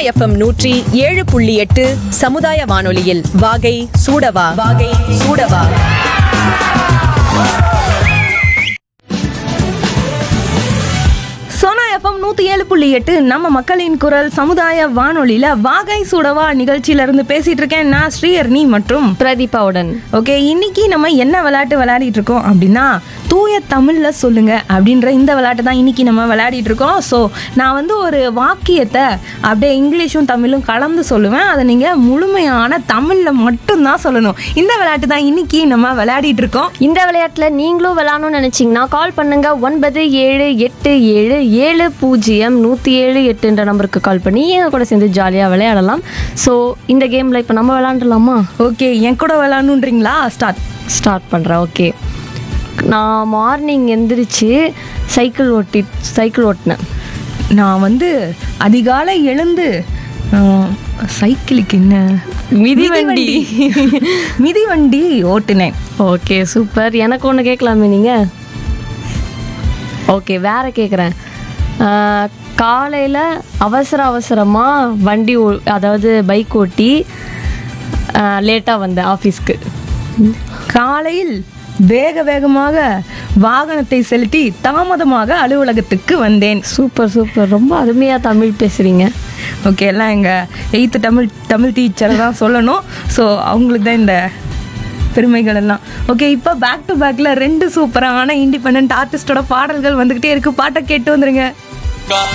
FM நூற்றி ஏழு புள்ளி எட்டு சமுதாய வானொலியில் வாகை சூடவா வாகை சூடவா சோனா எஃப்எம் நூற்றி ஏழு புள்ளி எட்டு நம்ம மக்களின் குரல் சமுதாய வானொலியில் வாகை சுடவா நிகழ்ச்சியில இருந்து பேசிட்டு இருக்கேன் நான் ஸ்ரீஹர்னி மற்றும் பிரதீபாவுடன் ஓகே இன்னைக்கு நம்ம என்ன விளையாட்டு விளையாடிட்டு இருக்கோம் அப்படின்னா தூய தமிழ்ல சொல்லுங்க அப்படின்ற இந்த விளையாட்டு தான் இன்னைக்கு நம்ம விளையாடிட்டு இருக்கோம் ஸோ நான் வந்து ஒரு வாக்கியத்தை அப்படியே இங்கிலீஷும் தமிழும் கலந்து சொல்லுவேன் அதை நீங்க முழுமையான தமிழ்ல மட்டும்தான் சொல்லணும் இந்த விளையாட்டு தான் இன்னைக்கு நம்ம விளையாடிட்டு இருக்கோம் இந்த விளையாட்டில் நீங்களும் விளாடணும்னு நினச்சிங்கன்னா கால் பண்ணுங்க ஒன்பது ஏழு எட்டு ஏழு ஏழு பூஜ்ஜியம் நூற்றி ஏழு எட்டுன்ற நம்பருக்கு கால் பண்ணி எங்கள் கூட சேர்ந்து ஜாலியாக விளையாடலாம் ஸோ இந்த கேமில் இப்போ நம்ம விளாண்டுலாமா ஓகே என் கூட விளையாடணுன்றீங்களா ஸ்டார்ட் ஸ்டார்ட் பண்ணுறேன் ஓகே நான் மார்னிங் எந்திரிச்சு சைக்கிள் ஓட்டி சைக்கிள் ஓட்டினேன் நான் வந்து அதிகாலை எழுந்து ஆஹ், சைக்கிளுக்கு என்ன மிதிவண்டி. மிதிவண்டி ஓட்டுனேன் ஓகே சூப்பர் எனக்கு ஒன்று கேட்கலாமே நீங்கள் ஓகே வேற கேட்குறேன் காலையில் அவசர அவசரமாக வண்டி ஓ அதாவது பைக் ஓட்டி லேட்டாக வந்தேன் ஆஃபீஸ்க்கு காலையில் வேக வேகமாக வாகனத்தை செலுத்தி தாமதமாக அலுவலகத்துக்கு வந்தேன் சூப்பர் சூப்பர் ரொம்ப அருமையாக தமிழ் பேசுகிறீங்க ஓகே எல்லாம் எங்கள் எயித்து தமிழ் தமிழ் டீச்சரை தான் சொல்லணும் ஸோ அவங்களுக்கு தான் இந்த பெருமைகள் எல்லாம் ஓகே இப்போ பேக் டு பேக்கில் ரெண்டு சூப்பரான இண்டிபெண்ட் ஆர்டிஸ்டோட பாடல்கள் வந்துக்கிட்டே இருக்கு பாட்டை கேட்டு வந்துருங்க